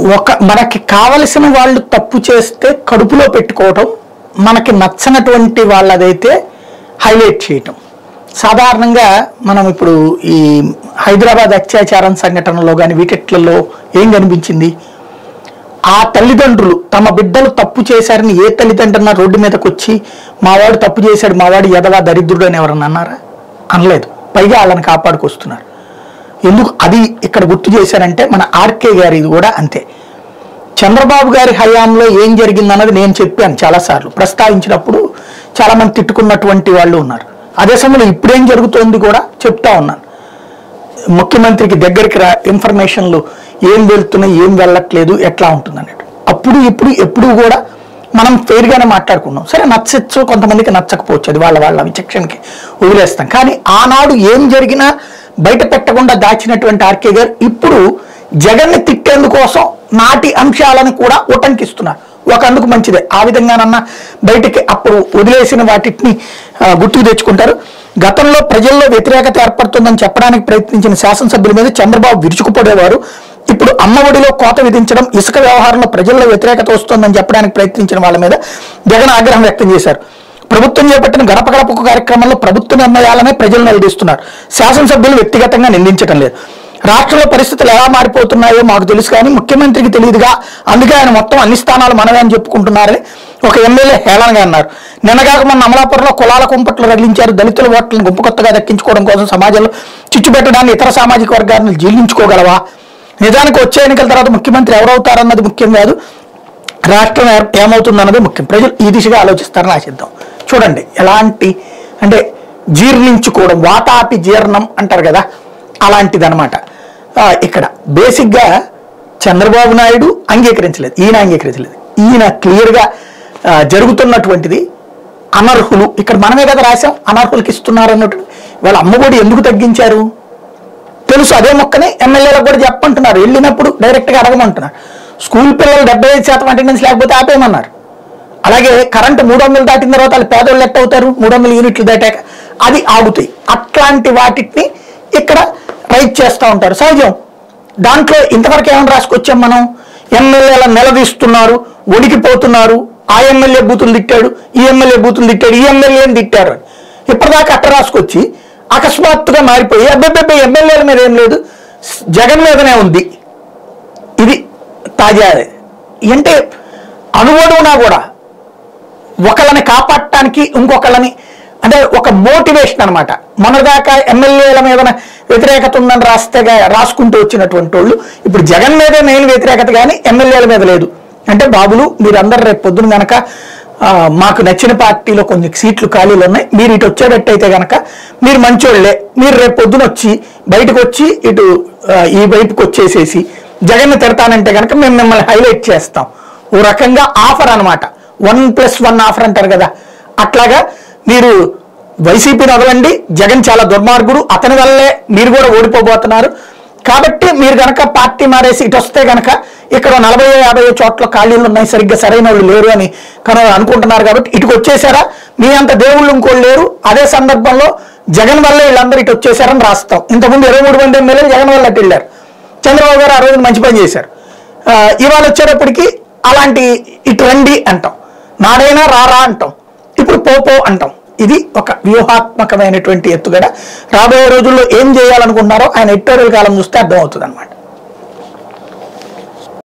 ఒక మనకి కావలసిన వాళ్ళు తప్పు చేస్తే కడుపులో పెట్టుకోవటం మనకి నచ్చనటువంటి వాళ్ళదైతే హైలైట్ చేయటం సాధారణంగా మనం ఇప్పుడు ఈ హైదరాబాద్ అత్యాచారం సంఘటనలో కానీ వీటిట్లలో ఏం కనిపించింది ఆ తల్లిదండ్రులు తమ బిడ్డలు తప్పు చేశారని ఏ తల్లిదండ్రున్న రోడ్డు మీదకి వచ్చి మావాడు తప్పు చేశాడు మావాడు ఎదవా దరిద్రుడు అని ఎవరన్నా అన్నారా అనలేదు పైగా వాళ్ళని కాపాడుకొస్తున్నారు ఎందుకు అది ఇక్కడ గుర్తు చేశారంటే మన ఆర్కే గారి ఇది కూడా అంతే చంద్రబాబు గారి హయాంలో ఏం జరిగిందన్నది నేను చెప్పాను చాలాసార్లు ప్రస్తావించినప్పుడు చాలా మంది తిట్టుకున్నటువంటి వాళ్ళు ఉన్నారు అదే సమయంలో ఇప్పుడేం జరుగుతోంది కూడా చెప్తా ఉన్నాను ముఖ్యమంత్రికి దగ్గరికి రా ఇన్ఫర్మేషన్లు ఏం వెళ్తున్నాయి ఏం వెళ్ళట్లేదు ఎట్లా ఉంటుంది అన్నట్టు అప్పుడు ఇప్పుడు ఎప్పుడు కూడా మనం ఫెయిర్గానే మాట్లాడుకున్నాం సరే నచ్చచ్చు కొంతమందికి నచ్చకపోవచ్చు అది వాళ్ళ వాళ్ళ విచక్షణకి వదిలేస్తాం కానీ ఆనాడు ఏం జరిగినా బయట పెట్టకుండా దాచినటువంటి ఆర్కే గారు ఇప్పుడు జగన్ని తిట్టేందుకోసం నాటి అంశాలను కూడా ఉటంకిస్తున్నారు ఒక అందుకు మంచిదే ఆ విధంగానన్నా బయటికి అప్పుడు వదిలేసిన వాటిని ఆ, గుర్తుకు తెచ్చుకుంటారు గతంలో ప్రజల్లో వ్యతిరేకత ఏర్పడుతుందని చెప్పడానికి ప్రయత్నించిన శాసనసభ్యుల మీద చంద్రబాబు విరుచుకుపడేవారు ఇప్పుడు అమ్మఒడిలో కోత విధించడం ఇసుక వ్యవహారంలో ప్రజల్లో వ్యతిరేకత వస్తోందని చెప్పడానికి ప్రయత్నించిన వాళ్ళ మీద జగన్ ఆగ్రహం వ్యక్తం చేశారు ప్రభుత్వం చేపట్టిన గడప గడపకు కార్యక్రమంలో ప్రభుత్వ నిర్ణయాలనే ప్రజలు నిలదీస్తున్నారు శాసనసభ్యులు వ్యక్తిగతంగా నిందించడం లేదు రాష్ట్రంలో పరిస్థితులు ఎలా మారిపోతున్నాయో మాకు తెలుసు కానీ ముఖ్యమంత్రికి తెలియదుగా అందుకే ఆయన మొత్తం అన్ని స్థానాలు మనమే అని చెప్పుకుంటున్నారని ఒక ఎమ్మెల్యే హేళనగా అన్నారు నిన్నగాక మన అమలాపురంలో కులాల కుంపట్లు రగిలించారు దళితుల ఓట్లను గుంపు కొత్తగా దక్కించుకోవడం కోసం సమాజంలో చిచ్చు పెట్టడాన్ని ఇతర సామాజిక వర్గాలను జీర్ణించుకోగలవా నిజానికి వచ్చే ఎన్నికల తర్వాత ముఖ్యమంత్రి ఎవరవుతారన్నది ముఖ్యం కాదు రాష్ట్రం ఏ- ఏమవుతుందన్నది ముఖ్యం ప్రజలు ఈ దిశగా ఆలోచిస్తారని ఆశిద్దాం చూడండి ఎలాంటి అంటే జీర్ణించుకోవడం వాతాపి జీర్ణం అంటారు కదా అలాంటిదన్నమాట ఆ, ఇక్కడ బేసిక్గా చంద్రబాబు నాయుడు అంగీకరించలేదు ఈయన అంగీకరించలేదు ఈయన క్లియర్గా ఆ, జరుగుతున్నటువంటిది అనర్హులు ఇక్కడ మనమే కదా రాశాం అనర్హులకి ఇస్తున్నారు అన్నట్టు వాళ్ళ అమ్మఒడి ఎందుకు తగ్గించారు తెలుసు అదే మొక్కని ఎమ్మెల్యేలకు కూడా చెప్పంటున్నారు వెళ్ళినప్పుడు డైరెక్ట్గా అడగమంటున్నారు స్కూల్ పిల్లలు డెబ్బై ఐదు శాతం అటెండెన్స్ లేకపోతే ఆపేయమన్నారు అలాగే కరెంటు మూడు వందలు దాటిన తర్వాత వాళ్ళు పేదోళ్ళు ఎట్ట అవుతారు మూడు వందల యూనిట్లు దాటాక అది ఆగుతాయి అట్లాంటి వాటిని ఇక్కడ రైట్ చేస్తూ ఉంటారు సహజం దాంట్లో ఇంతవరకు ఏమైనా రాసుకొచ్చాం మనం ఎమ్మెల్యేల నిలదీస్తున్నారు వణికిపోతున్నారు ఆ ఎమ్మెల్యే బూతులు తిట్టాడు ఈ ఎమ్మెల్యే బూతులు తిట్టాడు ఈ ఎమ్మెల్యేని తిట్టారు అని ఇప్పటిదాకా అట్ట రాసుకొచ్చి అకస్మాత్తుగా మారిపోయి అబ్బాయి ఎమ్మెల్యేల మీద ఏం లేదు జగన్ మీదనే ఉంది ఇది తాజా అంటే అనువడునా కూడా ఒకళ్ళని కాపాడటానికి ఇంకొకళ్ళని అంటే ఒక మోటివేషన్ అనమాట మొన్నదాకా ఎమ్మెల్యేల మీద వ్యతిరేకత ఉందని రాస్తే గా- రాసుకుంటూ వచ్చినటువంటి వాళ్ళు ఇప్పుడు జగన్ మీదే మెయిన్ వ్యతిరేకత కానీ ఎమ్మెల్యేల మీద లేదు అంటే బాబులు మీరందరూ రేపు పొద్దున గనక ఆ, మాకు నచ్చిన పార్టీలో కొన్ని సీట్లు ఖాళీలు ఉన్నాయి మీరు ఇటు వచ్చేటట్టయితే గనక మీరు మంచోళ్ళే మీరు రేపు పొద్దున వచ్చి బయటకు వచ్చి ఇటు ఆ, ఈ వైపుకి వచ్చేసేసి జగన్ తిడతానంటే గనక మేము మిమ్మల్ని హైలైట్ చేస్తాం ఓ రకంగా ఆఫర్ అన్నమాట వన్ ప్లస్ వన్ ఆఫర్ అంటారు కదా అట్లాగా మీరు వైసీపీని వదలండి జగన్ చాలా దుర్మార్గుడు అతని వల్లే మీరు కూడా ఓడిపోబోతున్నారు కాబట్టి మీరు గనక పార్టీ మారేసి ఇటు వస్తే గనక ఇక్కడ నలభై యాభై చోట్ల ఖాళీలు ఉన్నాయి సరిగ్గా సరైన వాళ్ళు లేరు అని కను అనుకుంటున్నారు కాబట్టి ఇటుకు వచ్చేసారా మీ అంత దేవుళ్ళు ఇంకోళ్ళు లేరు అదే సందర్భంలో జగన్ వల్లే వీళ్ళందరూ ఇటు వచ్చేసారని రాస్తాం ఇంతకుముందు ఇరవై మూడు మంది ఎమ్మెల్యేలు జగన్ వల్ల అటు వెళ్ళారు చంద్రబాబు గారు ఆ రోజు మంచి పని చేశారు ఆ, ఇవాళ వచ్చేటప్పటికి అలాంటి ఇటు రండి అంటాం నాడైనా రారా అంటాం ఇప్పుడు పోపో అంటాం ఇది ఒక వ్యూహాత్మకమైనటువంటి ఎత్తుగడ రాబోయే రోజుల్లో ఏం చేయాలనుకుంటున్నారో ఆయన ఎట్టోరియల్ కాలం చూస్తే అర్థమవుతుంది అనమాట